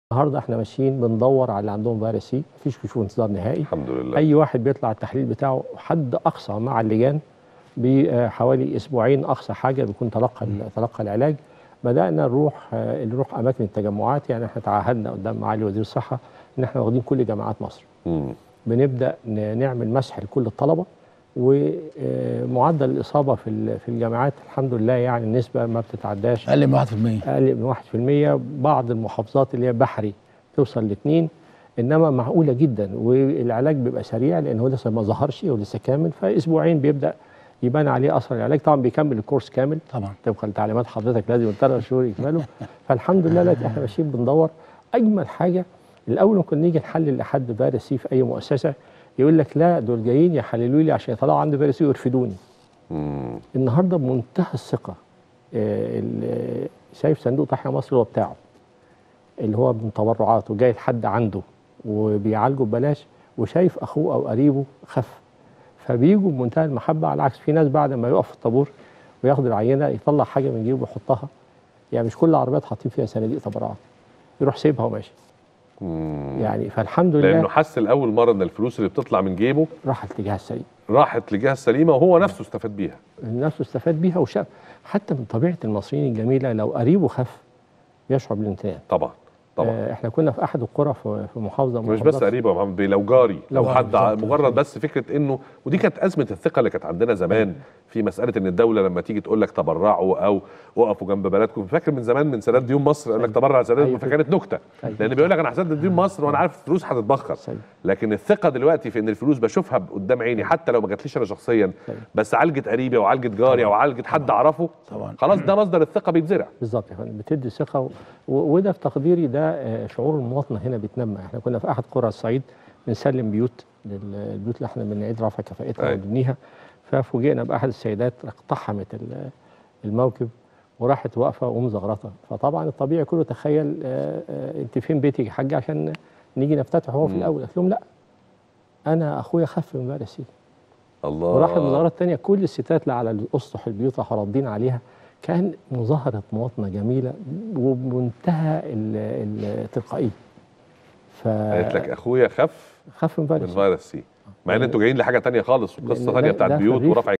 النهارده احنا ماشيين بندور على اللي عندهم فيروس سي مفيش كشوف انتظار نهائي الحمد لله اي واحد بيطلع التحليل بتاعه حد اقصى مع اللجان بحوالي اسبوعين اقصى حاجه بيكون تلقى تلقى العلاج بدانا نروح آه، نروح اماكن التجمعات يعني احنا تعهدنا قدام معالي وزير الصحه ان احنا واخدين كل جامعات مصر مم. بنبدا ن- نعمل مسح لكل الطلبه ومعدل الاصابه في ال- في الجامعات الحمد لله يعني النسبه ما بتتعداش اقل من 1% اقل من 1% بعض المحافظات اللي هي بحري توصل لاثنين انما معقوله جدا والعلاج بيبقى سريع لان هو لسه ما ظهرش ولسه كامل فاسبوعين بيبدا يبان عليه اثر العلاج طبعا بيكمل الكورس كامل طبعا طبقا لتعليمات حضرتك لازم ثلاث شهور يكملوا فالحمد لله دلوقتي احنا ماشيين بندور اجمل حاجه الاول ممكن نيجي نحلل لحد فيروس سي في اي مؤسسه يقول لك لا دول جايين يحللوا لي عشان يطلعوا عندي فيروس سي ويرفدوني مم. النهارده بمنتهى الثقه آه، ال- شايف صندوق تحيا مصر اللي هو بتاعه اللي هو من تبرعاته جاي لحد عنده وبيعالجه ببلاش وشايف اخوه او قريبه خف فبيجوا بمنتهى المحبه على العكس في ناس بعد ما يقف في الطابور وياخد العينه يطلع حاجه من جيبه ويحطها يعني مش كل العربيات حاطين فيها صناديق تبرعات يروح سيبها وماشي مم. يعني فالحمد لانه لله حس لاول مره ان الفلوس اللي بتطلع من جيبه راح الاتجاه السليم راحت لجهه سليمه وهو نفسه استفاد بيها الناس استفاد بيها وشاف حتى من طبيعه المصريين الجميله لو قريبه خف بيشعر بالامتنان طبعا طبعا آه، احنا كنا في احد القرى في في محافظه من مش بس محافظات- قريبه يا محمد بيه لو جاري لو لو حد ع- بالظبط. مجرد بس فكره انه ودي كانت ازمه الثقه اللي كانت عندنا زمان في مساله ان الدوله لما تيجي تقول لك تبرعوا او وقفوا جنب بلدكم فاكر من زمان من سداد ديون مصر قال لك تبرع سداد أيوة. فكانت نكته أيوة. لان بيقول لك انا هسدد ديون مصر وانا عارف الفلوس هتتبخر صحيح. لكن الثقه دلوقتي في ان الفلوس بشوفها قدام عيني حتى لو ما جاتليش انا شخصيا صحيح. بس عالجت قريبي او عالجت جاري او عالجت حد اعرفه طبعا. خلاص ده مصدر الثقه بيتزرع بالظبط يا فندم بتدي ثقه و... و- وده في تقديري ده آه، شعور المواطنه هنا بيتنمى احنا كنا في احد قرى الصعيد بنسلم بيوت للبيوت اللي احنا بنعيد رفع كفاءتها أيوة. ونبنيها ففوجئنا باحد السيدات اقتحمت ال- الموكب وراحت واقفه ومزغرطه فطبعا الطبيعي كله تخيل آه، آه، انت فين بيتك يا حاج عشان نيجي نفتتح هو في مم. الاول قلت لهم لا انا اخويا خف من فيروس سي الله وراحت المظاهرات التانية كل الستات اللي على الاسطح البيوت راحوا راضين عليها كان مظاهرة مواطنة جميلة وبمنتهى ال- التلقائية قالت لك اخويا خف فخف من من فيروس فيروس سي مع ان انتوا جايين لحاجه تانية خالص وقصه لأن تانية ده- بتاعت ده في بيوت الريف ورفع